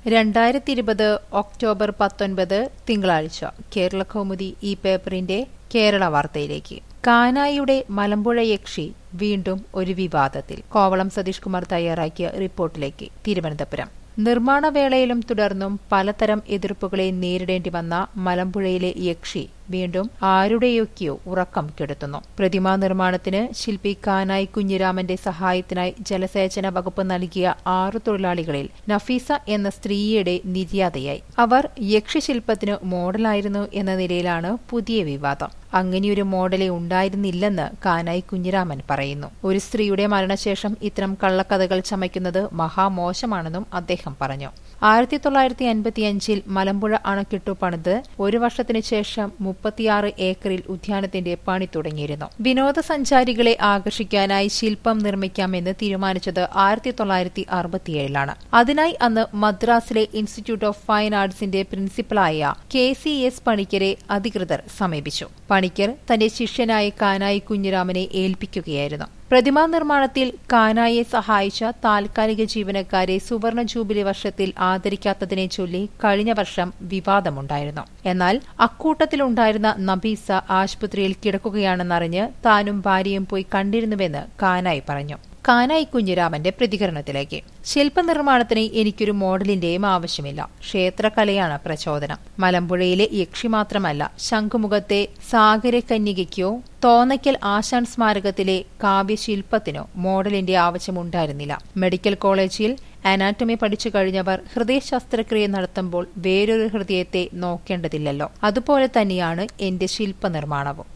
രണ്ടായിരത്തി ഇരുപത് ഒക്ടോബർ പത്തൊൻപത് തിങ്കളാഴ്ച കേരള കൗമുദി ഈ പേപ്പറിന്റെ കേരള വാർത്തയിലേക്ക് കാനായിയുടെ മലമ്പുഴ യക്ഷി വീണ്ടും ഒരു വിവാദത്തിൽ കോവളം സതീഷ് കുമാർ തയ്യാറാക്കിയ റിപ്പോർട്ടിലേക്ക് തിരുവനന്തപുരം നിർമ്മാണ വേളയിലും തുടർന്നും പലതരം എതിർപ്പുകളെ നേരിടേണ്ടി വന്ന മലമ്പുഴയിലെ യക്ഷി വീണ്ടും ആരുടെയൊക്കെയോ ഉറക്കം കെടുത്തുന്നു പ്രതിമാ നിർമ്മാണത്തിന് ശില്പി കാനായി കുഞ്ഞിരാമന്റെ സഹായത്തിനായി ജലസേചന വകുപ്പ് നൽകിയ ആറു തൊഴിലാളികളിൽ നഫീസ എന്ന സ്ത്രീയുടെ നിര്യാതയായി അവർ യക്ഷിശില്പത്തിന് മോഡലായിരുന്നു എന്ന നിലയിലാണ് പുതിയ വിവാദം അങ്ങനെയൊരു മോഡലെ ഉണ്ടായിരുന്നില്ലെന്ന് കാനായി കുഞ്ഞിരാമൻ പറയുന്നു ഒരു സ്ത്രീയുടെ മരണശേഷം ഇത്തരം കള്ളക്കഥകൾ ചമയ്ക്കുന്നത് മഹാമോശമാണെന്നും അദ്ദേഹം പറഞ്ഞു ആയിരത്തി തൊള്ളായിരത്തി അൻപത്തിയഞ്ചിൽ മലമ്പുഴ അണക്കെട്ടു പണിത് ഒരു വർഷത്തിനു ശേഷം മുപ്പത്തിയാറ് ഏക്കറിൽ ഉദ്യാനത്തിന്റെ പണി തുടങ്ങിയിരുന്നു വിനോദസഞ്ചാരികളെ ആകർഷിക്കാനായി ശില്പം നിർമ്മിക്കാമെന്ന് തീരുമാനിച്ചത് ആയിരത്തി തൊള്ളായിരത്തി അറുപത്തിയേഴിലാണ് അതിനായി അന്ന് മദ്രാസിലെ ഇൻസ്റ്റിറ്റ്യൂട്ട് ഓഫ് ഫൈൻ ആർട്സിന്റെ പ്രിൻസിപ്പലായ കെ സി എസ് പണിക്കരെ അധികൃതർ സമീപിച്ചു പണിക്കർ തന്റെ ശിഷ്യനായ കാനായി കുഞ്ഞിരാമനെ ഏൽപ്പിക്കുകയായിരുന്നു പ്രതിമാ നിർമ്മാണത്തിൽ കാനായെ സഹായിച്ച താൽക്കാലിക ജീവനക്കാരെ സുവർണ ജൂബിലി വർഷത്തിൽ ആദരിക്കാത്തതിനെ ചൊല്ലി കഴിഞ്ഞ വർഷം വിവാദമുണ്ടായിരുന്നു എന്നാൽ അക്കൂട്ടത്തിലുണ്ടായിരുന്ന നബീസ ആശുപത്രിയിൽ കിടക്കുകയാണെന്നറിഞ്ഞ് താനും ഭാര്യയും പോയി കണ്ടിരുന്നുവെന്ന് കാനായി പറഞ്ഞു കാനായി കുഞ്ഞിരാമന്റെ പ്രതികരണത്തിലേക്ക് ശില്പനിർമ്മാണത്തിന് എനിക്കൊരു മോഡലിന്റെയും ആവശ്യമില്ല ക്ഷേത്രകലയാണ് പ്രചോദനം മലമ്പുഴയിലെ യക്ഷി മാത്രമല്ല ശംഖുമുഖത്തെ സാഗരകന്യകയ്ക്കോ തോന്നയ്ക്കൽ ആശാൻ സ്മാരകത്തിലെ കാവ്യശില്പത്തിനോ മോഡലിന്റെ ആവശ്യമുണ്ടായിരുന്നില്ല മെഡിക്കൽ കോളേജിൽ അനാറ്റമി പഠിച്ചു കഴിഞ്ഞവർ ഹൃദയ ശസ്ത്രക്രിയ നടത്തുമ്പോൾ വേറൊരു ഹൃദയത്തെ നോക്കേണ്ടതില്ലല്ലോ അതുപോലെ തന്നെയാണ് എന്റെ ശില്പനിർമ്മാണവും